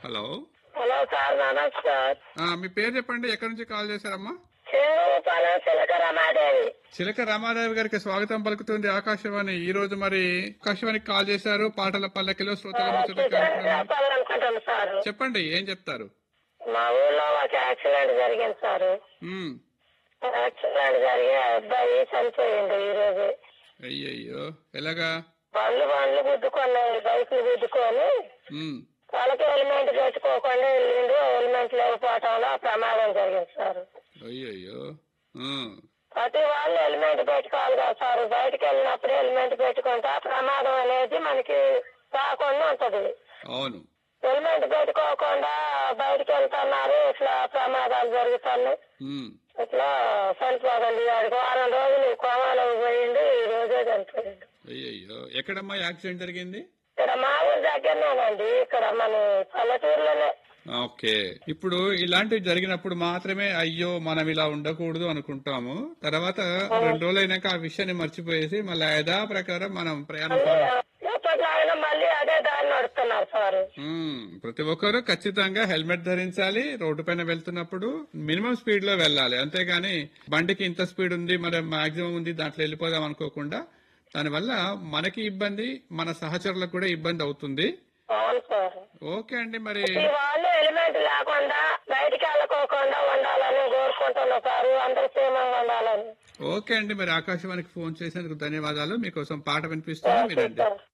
Hello hello sir namaskar ఆ, మీ పేరు చెప్పండి ఎక్కడి నుంచి కాల్ చేశారమ్మా చెరువుపాలెం చిలక రమాదేవి చిలక రామాదేవి గారికి స్వాగతం పలుకుతుంది ఆకాశవాణి ఈ రోజు మరి ఆకాశవాణికి కాల్ చేశారు పాటల పల్లకిలో శ్రోతల ముచ్చట కార్యక్రమం చెప్పాలనుకుంటాను సార్ చెప్పండి ఏం చెప్తారు మా ఊళ్ళో ఒక యాక్సిడెంట్ జరిగింది సార్ ఉమ్, యాక్సిడెంట్ జరిగి ఆ అబ్బాయి చనిపోయిండు ఈ రోజు అయ్యయ్యో ఎలాగా బండ్లు బండ్లు గుద్దుకున్నాయి బైకులు గుద్దుకొని ఉమ్, వాళ్ళకి హెల్మెట్ పెట్టుకోకుండా వెళ్ళిండు హెల్మెట్ లేకపోవటంలో ఆ ప్రమాదం జరిగింది సార్ అయ్యయ్యో ఉమ్, ప్రతి వాళ్ళు హెల్మెట్ పెట్టుకోవాలి కదా సార్ బయటకు వెళ్ళినప్పుడు హెల్మెట్ పెట్టుకుంటే ఆ ప్రమాదం అనేది మనకి రాకుండా ఉంటది అవును హెల్మెట్ పెట్టుకోకుండా బయటకు వెళ్తున్నారు ఇట్లా ప్రమాదాలు జరుగుతున్నాయి ఉమ్, ఇట్లా చనిపోకండి వాడికి వారం రోజులు కోమాలో పోయిండు ఈ రోజే చనిపోయిండు అయ్యయ్యో ఎక్కడమ్మా యాక్సిడెంట్ జరిగింది ఇక్కడ మా ఊరి దగ్గరనేనండి ఇక్కడ మన పల్లెటూరులోనే ఓకే ఇప్పుడు ఇలాంటివి జరిగినప్పుడు మాత్రమే అయ్యో మనం ఇలా ఉండకూడదు అనుకుంటాము తర్వాత రెండు రోజులు అయినాక ఆ విషయాన్ని మర్చిపోయేసి మళ్ళీ యథా ప్రకారం మనం ప్రయాణం కొన- ఎప్పటిలాగా మళ్ళీ అదే దారి నడుస్తున్నారు సార్ మ్మ్. ప్రతి ఒక్కరూ ఖచ్చితంగా హెల్మెట్ ధరించాలి రోడ్డు పైన వెళ్తున్నప్పుడు మినిమం స్పీడ్ లో వెళ్ళాలి అంతేగాని బండికి ఇంత స్పీడ్ ఉంది మరి మాక్సిమం ఉంది దాంట్లో వెళ్ళిపోదాం అనుకోకుండా దానివల్ల మనకి ఇబ్బంది మన సహచరులకు కూడా ఇబ్బంది అవుతుంది అవును సార్ ఓకే అండి మరి ఈ వాళ్ళు హెల్మెట్ లేకుండా బయటికి వెళ్ళకోకుండా ఉండాలని కోరుకుంటున్నారు సార్ అందరూ క్షేమంగా ఉండాలని ఓకే అండి మరి ఆకాశవాణికి ఫోన్ చేసేందుకు ధన్యవాదాలు మీకోసం పాట వినిపిస్తుంది వినండి సార్